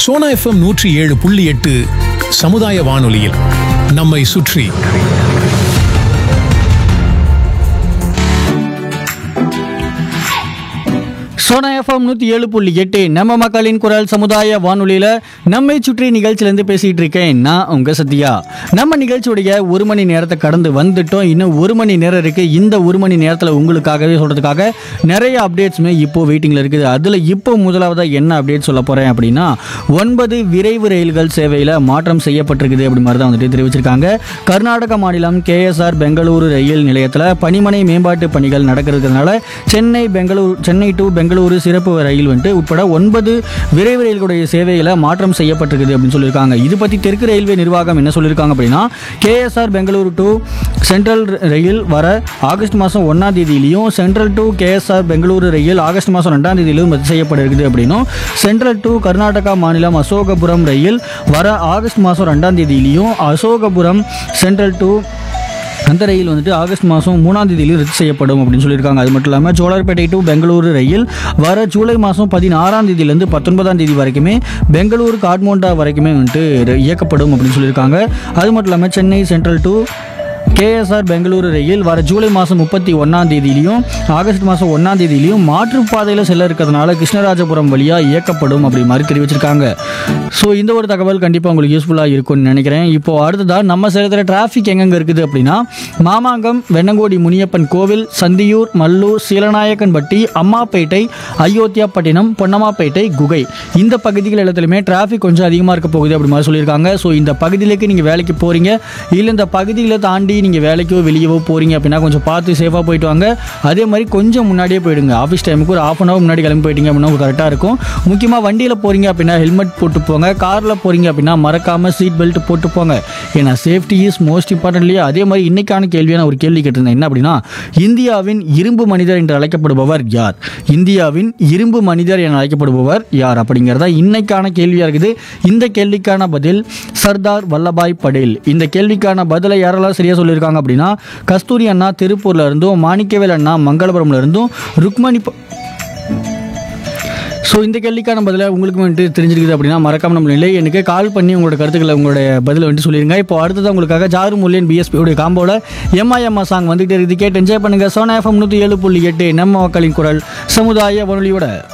Sona FM நூற்றி ஏழு புள்ளி எட்டு சமுதாய வானொலியில் நம்மை சுற்றி சோனா எஃப்எம் நூற்றி ஏழு புள்ளி எட்டு நம்ம மக்களின் குரல் சமுதாய வானொலியில் நம்மை சுற்றி நிகழ்ச்சியிலேருந்து பேசிகிட்டு இருக்கேன் நான் உங்கள் சத்யா நம்ம நிகழ்ச்சியுடைய ஒரு மணி நேரத்தை கடந்து வந்துட்டோம் இன்னும் ஒரு மணி நேரம் இருக்குது இந்த ஒரு மணி நேரத்தில் உங்களுக்காகவே சொல்கிறதுக்காக நிறைய அப்டேட்ஸுமே இப்போ வெயிட்டிங்கில் இருக்குது அதில் இப்போ முதலாவதாக என்ன அப்டேட் சொல்ல போகிறேன் அப்படின்னா ஒன்பது விரைவு ரயில்கள் சேவையில் மாற்றம் செய்யப்பட்டிருக்குது அப்படி மாதிரி தான் வந்துட்டு தெரிவிச்சிருக்காங்க கர்நாடக மாநிலம் கேஎஸ்ஆர் பெங்களூரு ரயில் நிலையத்தில் பணிமனை மேம்பாட்டு பணிகள் நடக்கிறதுனால சென்னை பெங்களூர் சென்னை டு பெங்களூரு சிறப்பு ரயில் வந்துட்டு உட்பட ஒன்பது விரைவு ரயில்களுடைய சேவைகளை மாற்றம் செய்யப்பட்டிருக்குது அப்படின்னு சொல்லியிருக்காங்க இது பற்றி தெற்கு ரயில்வே நிர்வாகம் என்ன சொல்லியிருக்காங்க அப்படின்னா கேஎஸ்ஆர் பெங்களூரு டு சென்ட்ரல் ரயில் வர ஆகஸ்ட் மாதம் ஒன்றாம் தேதியிலையும் சென்ட்ரல் டு கேஎஸ்ஆர் பெங்களூரு ரயில் ஆகஸ்ட் மாதம் ரெண்டாம் தேதியிலும் ரத்து செய்யப்பட இருக்குது அப்படின்னும் சென்ட்ரல் டு கர்நாடகா மாநிலம் அசோகபுரம் ரயில் வர ஆகஸ்ட் மாதம் ரெண்டாம் தேதியிலையும் அசோகபுரம் சென்ட்ரல் டு அந்த ரயில் வந்துட்டு ஆகஸ்ட் மாதம் மூணாம் தேதியிலும் ரத்து செய்யப்படும் அப்படின்னு சொல்லியிருக்காங்க அது மட்டும் இல்லாமல் சோழர்பேட்டை டு பெங்களூரு ரயில் வர ஜூலை மாதம் பதினாறாம் தேதியிலேருந்து பத்தொன்பதாம் தேதி வரைக்குமே பெங்களூரு காட்மோண்டா வரைக்குமே வந்துட்டு ர- இயக்கப்படும் அப்படின்னு சொல்லியிருக்காங்க அது மட்டும் இல்லாமல் Chennai Central to KSR Bengaluru ரயில் வர ஜூலை மாதம் முப்பத்தி ஒன்றாம் தேதியிலையும் ஆகஸ்ட் மாதம் ஒன்றாம் தேதியிலையும் மாற்றுப்பாதையில் செல்ல இருக்கிறதுனால கிருஷ்ணராஜபுரம் வழியாக இயக்கப்படும் அப்படி மாதிரி தெரிவிச்சிருக்காங்க ஸோ இந்த ஒரு தகவல் கண்டிப்பாக உங்களுக்கு யூஸ்ஃபுல்லாக இருக்கும்னு நினைக்கிறேன் இப்போ அடுத்ததாக நம்ம சேலத்தில் டிராஃபிக் எங்கெங்கே இருக்குது அப்படின்னா மாமாங்கம் வெண்ணங்கோடி முனியப்பன் கோவில் சந்தியூர் மல்லூர் சீலநாயக்கன்பட்டி அம்மாப்பேட்டை அயோத்தியாப்பட்டினம் பொன்னம்மாப்பேட்டை குகை இந்த பகுதிகள் எல்லாத்துலையுமே டிராஃபிக் கொஞ்சம் அதிகமாக இருக்க போகுது அப்படி மாதிரி சொல்லியிருக்காங்க ஸோ இந்த பகுதியிലേക്ക് நீங்கள் வேலைக்கு போகிறீங்க இல்லை இந்த பகுதியில் தாண்டி நீங்கள் வேலைக்கோ வெளியவோ போகிறீங்க அப்படின்னா கொஞ்சம் பார்த்து சேஃபாக போயிட்டு வாங்க அதே மாதிரி கொஞ்சம் முன்னாடியே போயிடுங்க ஆஃபீஸ் டைமுக்கு ஒரு ஆஃப் அன் ஹவர் முன்னாடி கிளம்பி போயிட்டீங்க அப்படின்னா கரெக்டாக இருக்கும் முக்கியமாக வண்டியில் போகிறீங்க அப்படின்னா ஹெல்மெட் போட்டு போங்க காரில் போகிறீங்க அப்படின்னா மறக்காமல் சீட் பெல்ட் போட்டு போங்க ஏன்னா சேஃப்டி இஸ் மோஸ்ட் இம்பார்ட்டன்ட்லேயே அதே மாதிரி இன்னைக்கான கேள்வியான ஒரு கேள்வி கேட்டிருந்தேன் என்ன அப்படின்னா இந்தியாவின் இரும்பு மனிதர் என்று அழைக்கப்படுபவர் யார் இந்தியாவின் இரும்பு மனிதர் என அழைக்கப்படுபவர் யார் அப்படிங்கிறதா இன்னைக்கான கேள்வியாக இருக்குது இந்த கேள்விக்கான பதில் சர்தார் வல்லபாய் படேல் இந்த கேள்விக்கான பதிலை யாரெல்லாம் சரியாக சொல்லியிருக்காங்க அப்படின்னா கஸ்தூரி அண்ணா திருப்பூர்ல இருந்தும் மாணிக்கவேல் அண்ணா மங்களபுரம்ல இருந்தும் ருக்மணி ப- ஸோ இந்த கேள்விக்கான பதிலை உங்களுக்கு வந்துட்டு தெரிஞ்சிருக்குது அப்படின்னா மறக்காம நம்ம நிலை எனக்கு கால் பண்ணி உங்களோட கருத்துக்களை உங்களுடைய பதிலை வந்துட்டு சொல்லிருங்க இப்போ அடுத்தது உங்களுக்காக ஜாரு முல்லியன் பிஎஸ்பியோட காம்போட எம்ஐஎம்ஆ சாங் வந்துகிட்டே இருக்குது கேட்டு என்ஜாய் பண்ணுங்க சோனா எஃப்எம் நூற்றி ஏழு புள்ளி எட்டு நம்ம மக்களின் குரல் சமுதாய வானொலியோட